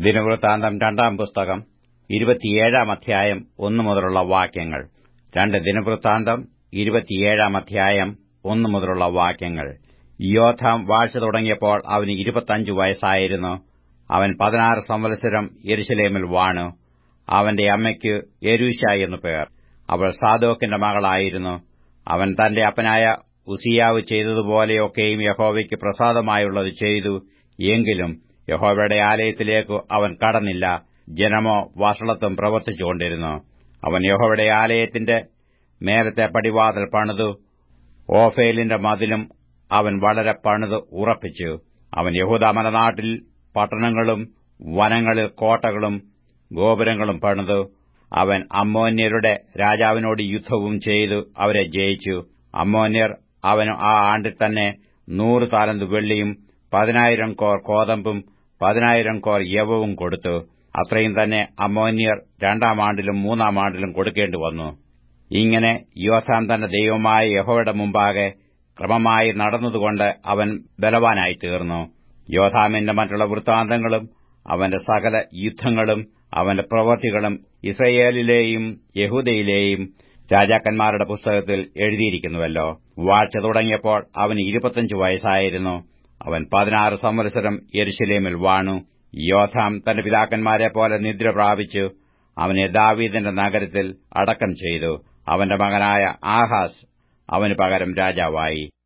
ദിനവൃത്താന്തം രണ്ടാം പുസ്തകം ഇരുപത്തിയേഴാം അധ്യായം ഒന്നു മുതലുള്ള വാക്യങ്ങൾ രണ്ട് ദിനവൃത്താന്തം ഇരുപത്തിയേഴാം അധ്യായം ഒന്നു മുതലുള്ള വാക്യങ്ങൾ യോഥാം വാഴ്ച തുടങ്ങിയപ്പോൾ അവന് ഇരുപത്തഞ്ചു വയസ്സായിരുന്നു അവൻ പതിനാറ് സംവത്സരം യെരുശലേമിൽ വാണു അവന്റെ അമ്മയ്ക്ക് യെരൂശ എന്നു പേർ അവൾ സാദോക്കിന്റെ മകളായിരുന്നു അവൻ തന്റെ അപ്പനായ ഉസിയാവ് ചെയ്തതുപോലെയൊക്കെയും യഹോവയ്ക്ക് പ്രസാദമായുള്ളത് ചെയ്തു എങ്കിലും യഹോവയുടെ ആലയത്തിലേക്ക് അവൻ കടന്നില്ല ജനമോ വഷളത്വം പ്രവർത്തിച്ചുകൊണ്ടിരുന്നു അവൻ യഹോവയുടെ ആലയത്തിന്റെ മേലത്തെ പടിവാതിൽ പണിതു ഓഫേലിന്റെ മതിലും അവൻ വളരെ പണിത് ഉറപ്പിച്ചു അവൻ യഹൂദ മലനാട്ടിൽ പട്ടണങ്ങളും വനങ്ങളിൽ കോട്ടകളും ഗോപുരങ്ങളും പണിതു അവൻ അമ്മോന്യരുടെ രാജാവിനോട് യുദ്ധവും ചെയ്തു അവരെ ജയിച്ചു അമ്മോന്യർ അവന് ആ ആണ്ടിൽ തന്നെ നൂറ് താലന്ത് വെള്ളിയും പതിനായിരം കോർ കോതമ്പും പതിനായിരം കോർ യവവും കൊടുത്തു അത്രയും തന്നെ അമ്മോന്യർ രണ്ടാം ആണ്ടിലും മൂന്നാം ആണ്ടിലും കൊടുക്കേണ്ടി വന്നു ഇങ്ങനെ യോഥാം തന്റെ ദൈവമായ യഹോയുടെ മുമ്പാകെ ക്രമമായി നടന്നതുകൊണ്ട് അവൻ ബലവാനായി തീർന്നു യോഥാമിന്റെ മറ്റുള്ള വൃത്താന്തങ്ങളും അവന്റെ സകല യുദ്ധങ്ങളും അവന്റെ പ്രവൃത്തികളും ഇസ്രയേലിലെയും യഹൂദയിലെയും രാജാക്കന്മാരുടെ പുസ്തകത്തിൽ എഴുതിയിരിക്കുന്നുവല്ലോ വാഴ്ച തുടങ്ങിയപ്പോൾ അവന് ഇരുപത്തഞ്ച് വയസ്സായിരുന്നു അവൻ പതിനാറ് സംവത്സരം യെരുശലേമിൽ വാണു യോഥാം തന്റെ പിതാക്കന്മാരെ പോലെ നിദ്ര പ്രാപിച്ചു അവനെ ദാവീദിന്റെ നഗരത്തിൽ അടക്കം ചെയ്തു അവന്റെ മകനായ ആഹാസ് അവന് പകരം രാജാവായി